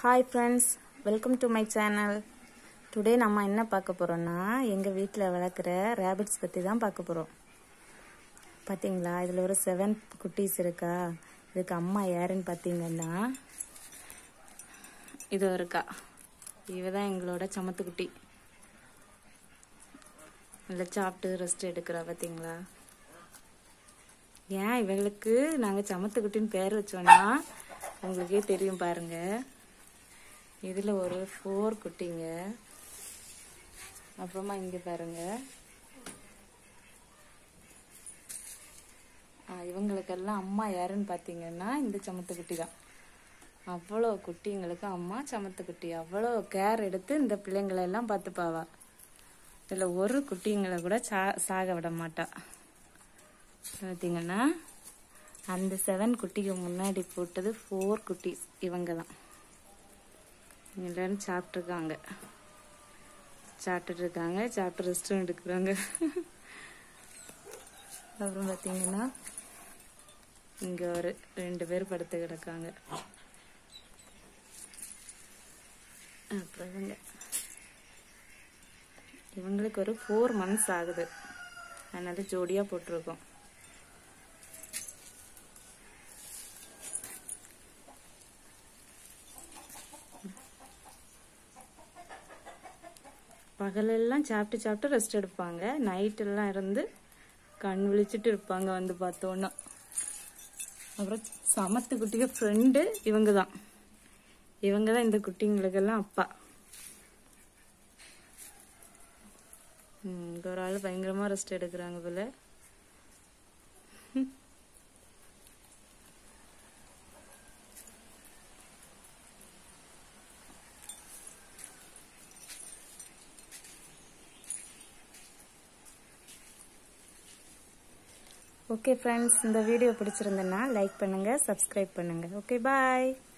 hi friends welcome to my channel today நம்ம என்ன பார்க்க போகிறோம்னா எங்கள் வீட்டில் வளர்க்குற ரேபிட்ஸ் பற்றி தான் பார்க்க போகிறோம் பார்த்தீங்களா இதில் ஒரு செவன் குட்டீஸ் இருக்கா இதுக்கு அம்மா யாருன்னு பார்த்தீங்கன்னா இது இருக்கா இவ தான் எங்களோட சமத்துக்குட்டி நல்லா சாப்பிட்டு ரெஸ்ட் எடுக்கிறா பார்த்தீங்களா ஏன் இவங்களுக்கு நாங்கள் சமத்துக்குட்டின்னு பேர் வச்சோன்னா உங்களுக்கே தெரியும் பாருங்க இதில் ஒரு ஃபோர் குட்டிங்க அப்புறமா இங்கே பாருங்க ஆ, இவங்களுக்கெல்லாம் அம்மா யாருன்னு பார்த்தீங்கன்னா இந்த சமத்துக்குட்டி தான் அவ்வளோ குட்டிங்களுக்கு அம்மா சமத்துக்குட்டி அவ்வளோ கேர் எடுத்து இந்த பிள்ளைங்களை எல்லாம் பார்த்துப்பாவா இதில் ஒரு குட்டிங்களை கூட சா சாக விட மாட்டா பார்த்தீங்கன்னா அந்த செவன் குட்டிக்கு முன்னாடி போட்டது ஃபோர் குட்டீஸ் இவங்க தான் எல்லாரும் சாப்பிட்ருக்காங்க சாப்பிட்டுட்டு இருக்காங்க சாப்பிட்டு ரெஸ்ட்டும் எடுக்கிறாங்க அப்புறம் பார்த்தீங்கன்னா இங்கே ஒரு ரெண்டு பேர் படுத்து கிடக்காங்க அப்புறம் இவங்க இவங்களுக்கு ஒரு ஃபோர் மந்த்ஸ் ஆகுது அதனால ஜோடியாக போட்டிருக்கோம் பகலெல்லாம் சாப்பிட்டு சாப்பிட்டு ரெஸ்ட் எடுப்பாங்க நைட்டெல்லாம் இருந்து கண் விழிச்சிட்டு இருப்பாங்க வந்து பார்த்தோன்னா அப்புறம் சமத்து குட்டிக்கு ஃப்ரெண்டு இவங்க தான் இவங்க தான் இந்த குட்டிங்களுக்கெல்லாம் அப்பா ம், இங்க ஒரு ஆள் பயங்கரமா ரெஸ்ட் எடுக்கிறாங்க போல ஓகே ஃப்ரெண்ட்ஸ் இந்த வீடியோ பிடிச்சிருந்தேன்னா லைக் பண்ணுங்க சப்ஸ்கிரைப் பண்ணுங்க ஓகே பாய்